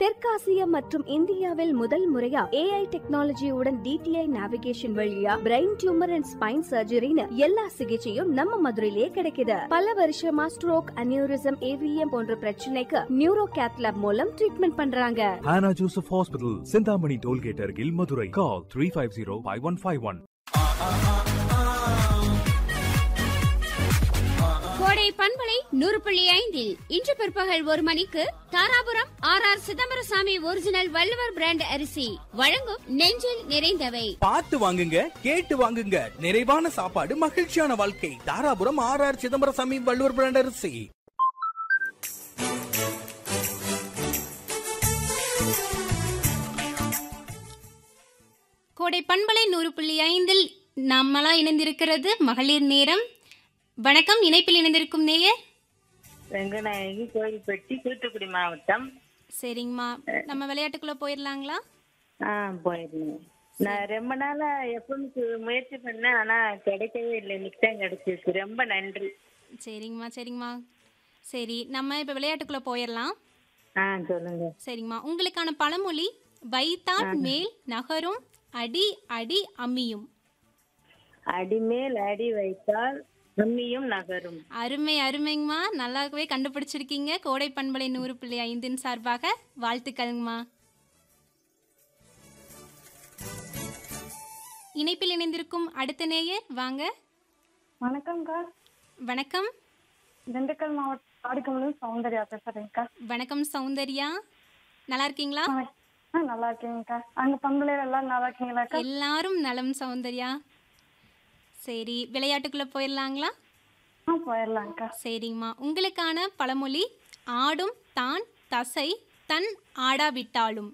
தெற்காசியா மற்றும் இந்தியாவில் முதல் முறையா ஏஐ டெக்னாலஜியுடன் டிடிஐ நேவிகேஷன் வழியா பிரெயின் டியூமர் அண்ட் ஸ்பைன் சர்ஜரின்னு எல்லா சிகிச்சையும் நம்ம மதுரையிலே கிடைக்குது பல வருஷமா ஸ்ட்ரோக் அனியூரிசம் ஏவிஎம் போன்ற பிரச்சனைக்கு நியூரோ கேத்லாப் மூலம் ட்ரீட்மெண்ட் பண்றாங்க Hannah Joseph Hospital, Sindhamani Tollgate Argil, Madurai. Call 350 5151. கோடை பண்பலை நூறு புள்ளி ஐந்தில் இன்று பிற்பகல் ஒரு மணிக்கு Dharapuram R R Chidambaraswamy original Valluvar brand அரிசி வழங்கும் நெஞ்சில் நிறைந்தவை பார்த்து வாங்குங்க கேட்டு வாங்குங்க நிறைவான சாப்பாடு மகிழ்ச்சியான வாழ்க்கை Dharapuram R R Chidambaraswamy Valluvar brand அரிசி கோடை பண்பலை நூறு புள்ளி ஐந்தில் நம்மளா இணைந்திருக்கிறது மகளிர் நேரம் வணக்கம் இணைப்பில் இணைந்திருக்கும் நேயர் வெங்கநாயகி கோயில்பட்டி தூத்துக்குடி மாவட்டம் சரிங்கம்மா நம்ம விளையாட்டுக்குள்ள போயிடலாங்களா ஆ போயிருந்தேன் நான் ரொம்ப நாளா எஃப்எம்க்கு முயற்சி பண்ணேன் ஆனா கிடைக்கவே இல்லை இன்னைக்கு தான் கிடைச்சிருக்கு ரொம்ப நன்றி சரிங்கம்மா சரிங்கம்மா சரி நம்ம இப்போ விளையாட்டுக்குள்ள போயிடலாம் ஆ சொல்லுங்க சரிங்கம்மா உங்களுக்கான பழமொழி வைத்தால் மேல் நகரும் அடி அடி அம்மியும் அடிமேல் அடி வைத்தால் அம்மியும் நகரும் அருமை அருமைங்கம்மா நல்லாவே கண்டுபிடிச்சிருக்கீங்க கோடை பண்பலை நூறு புள்ளி ஐந்தின் சார்பாக வாழ்த்துக்கள்ங்கம்மா இணைப்பில் இணைந்திருக்கும் அடுத்த நேயர் வாங்க வணக்கம்க்கா வணக்கம் திண்டுக்கல் மாவட்டம் ஆடிக்கமலும் சௌந்தர்யா பேசுறேங்க்கா வணக்கம் சௌந்தர்யா நல்லா இருக்கீங்களா வணக்- ஆ நல்லா இருக்கேங்கக்கா அங்க பண்பலையில எல்லாம் நல்லா இருக்கீங்களாக்கா எல்லாரும் நலம் சௌந்தர்யா சரி விளையாட்டுக்குள்ள போயிடலாங்களா ஆ போயிடலாங்க்கா சரிங்கம்மா உங்களுக்கான பழமொழி ஆடும் தான் தசை தன் ஆடாவிட்டாலும்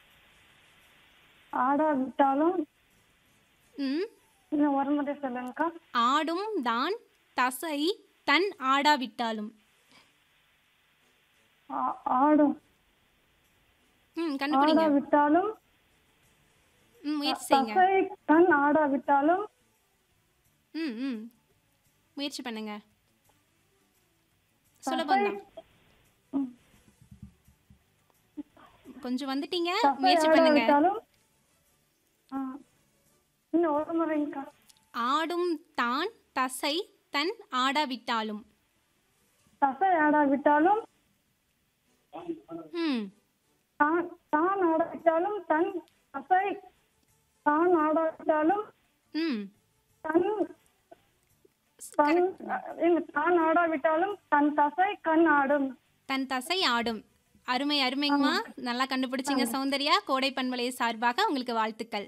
ஆடா விட்டாலும் ம் இன்னும் ஒரு முறை சொல்லுங்கக்கா ஆடும் தான் தசை தன் ஆடாவிட்டாலும் ஆ- ஆடும் ம் ஆடா கண்டுபிடிங்க விட்டாலும் ம் முயற்சி செய்யுங்க தசை கண் ஆடா விட்டாலும் ம் ம் முயற்சி பண்ணுங்க சுலபம் தான் ம். கொஞ்சம் வந்துட்டீங்க தசை முயற்சி ஆடா பண்ணுங்க விட்டாலும் ஆ. இன்னும் ஒரு முறைங்கக்கா ஆடும் தான் தசை தன் ஆடாவிட்டாலும் தசை ஆடா விட்டாலும் ம் தான் தான் ஆடா விட்டாலும் தன் தசை தான் ஆடா விட்டாலும் ம் தன் தன் இல்ல, தான் ஆடாவிட்டாலும் தன் தசை கண் ஆடும் தன் தசை ஆடும் அருமை அருமைங்கம்மா நல்லா கண்டுபிடிச்சிங்க சௌந்தர்யா கோடை பண்பலை சார்பாக உங்களுக்கு வாழ்த்துக்கள்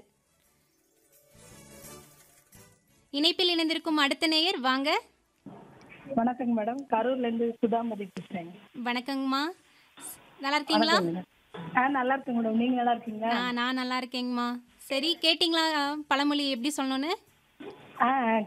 இணைப்பில் இணைந்திருக்கும் அடுத்த நேயர் வாங்க வணக்கங்க மேடம் கரூர்ல இருந்து சுதாமதி பேசுறேங்க வணக்கங்கம்மா நல்லா இருக்கீங்களா ஆ நல்லா இருக்கேன் மேடம் நீங்க நல்லா இருக்கீங்களா ஆ நான் நல்லா இருக்கேங்கம்மா சரி கேட்டிங்களா பழமொழி எப்படி சொல்லணும்னு ஆ